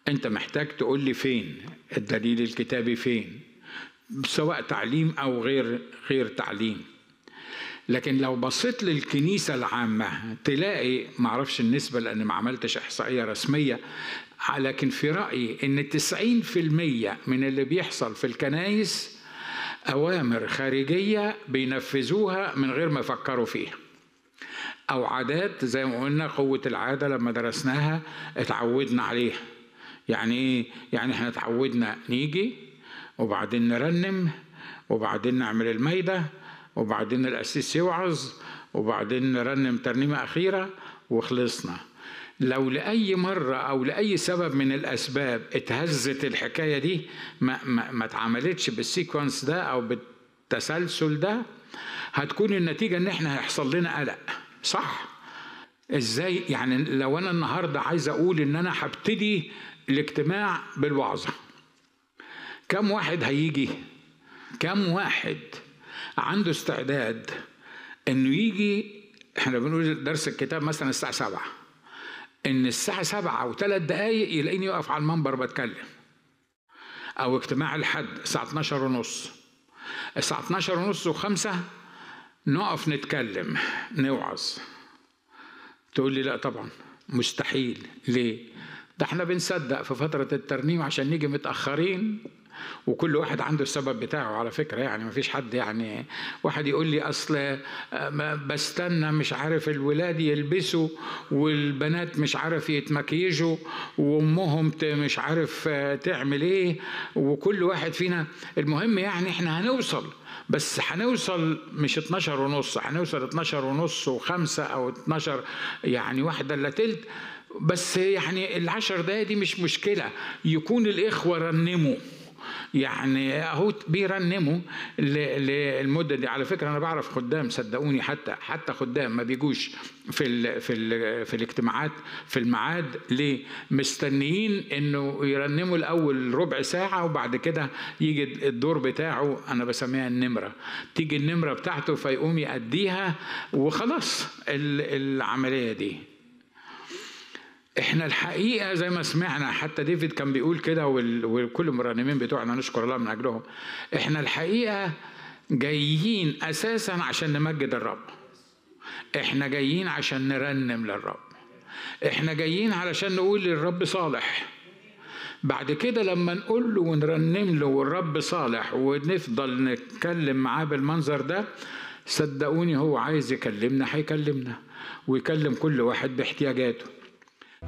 انت محتاج تقول لي فين الدليل الكتابي فين سواء تعليم او غير غير تعليم لكن لو بصيت للكنيسة العامة تلاقي معرفش النسبة لأن ما عملتش إحصائية رسمية لكن في رأيي إن تسعين في المية من اللي بيحصل في الكنايس أوامر خارجية بينفذوها من غير ما يفكروا فيها أو عادات زي ما قلنا قوة العادة لما درسناها اتعودنا عليها يعني إيه؟ يعني إحنا اتعودنا نيجي وبعدين نرنم وبعدين نعمل الميدة وبعدين القسيس يوعظ وبعدين نرنم ترنيمة أخيرة وخلصنا لو لأي مرة أو لأي سبب من الأسباب اتهزت الحكاية دي ما, ما, ما اتعملتش بالسيكونس ده أو بالتسلسل ده هتكون النتيجة إن إحنا هيحصل لنا قلق صح؟ إزاي يعني لو أنا النهاردة عايز أقول إن أنا هبتدي الاجتماع بالوعظة كم واحد هيجي؟ كم واحد عنده استعداد انه يجي احنا بنقول درس الكتاب مثلا الساعة سبعة ان الساعة سبعة وثلاث دقايق يلاقيني واقف على المنبر بتكلم او اجتماع الحد الساعة 12 ونص الساعة 12 ونص وخمسة نقف نتكلم نوعظ تقول لي لا طبعا مستحيل ليه ده احنا بنصدق في فترة الترنيم عشان نيجي متأخرين وكل واحد عنده السبب بتاعه على فكرة يعني ما فيش حد يعني واحد يقول لي أصل بستنى مش عارف الولاد يلبسوا والبنات مش عارف يتمكيجوا وأمهم مش عارف تعمل إيه وكل واحد فينا المهم يعني إحنا هنوصل بس هنوصل مش 12 ونص هنوصل 12 ونص وخمسة أو 12 يعني واحدة إلا تلت بس يعني العشر دقايق دي مش مشكلة يكون الإخوة رنموا يعني اهو بيرنموا للمده دي على فكره انا بعرف خدام صدقوني حتى حتى خدام ما بيجوش في ال في ال في الاجتماعات في الميعاد ليه مستنيين انه يرنموا الاول ربع ساعه وبعد كده يجي الدور بتاعه انا بسميها النمره تيجي النمره بتاعته فيقوم يأديها وخلاص العمليه دي احنا الحقيقه زي ما سمعنا حتى ديفيد كان بيقول كده وكل المرنمين بتوعنا نشكر الله من اجلهم احنا الحقيقه جايين اساسا عشان نمجد الرب احنا جايين عشان نرنم للرب احنا جايين علشان نقول للرب صالح بعد كده لما نقول له ونرنم له والرب صالح ونفضل نتكلم معاه بالمنظر ده صدقوني هو عايز يكلمنا هيكلمنا ويكلم كل واحد باحتياجاته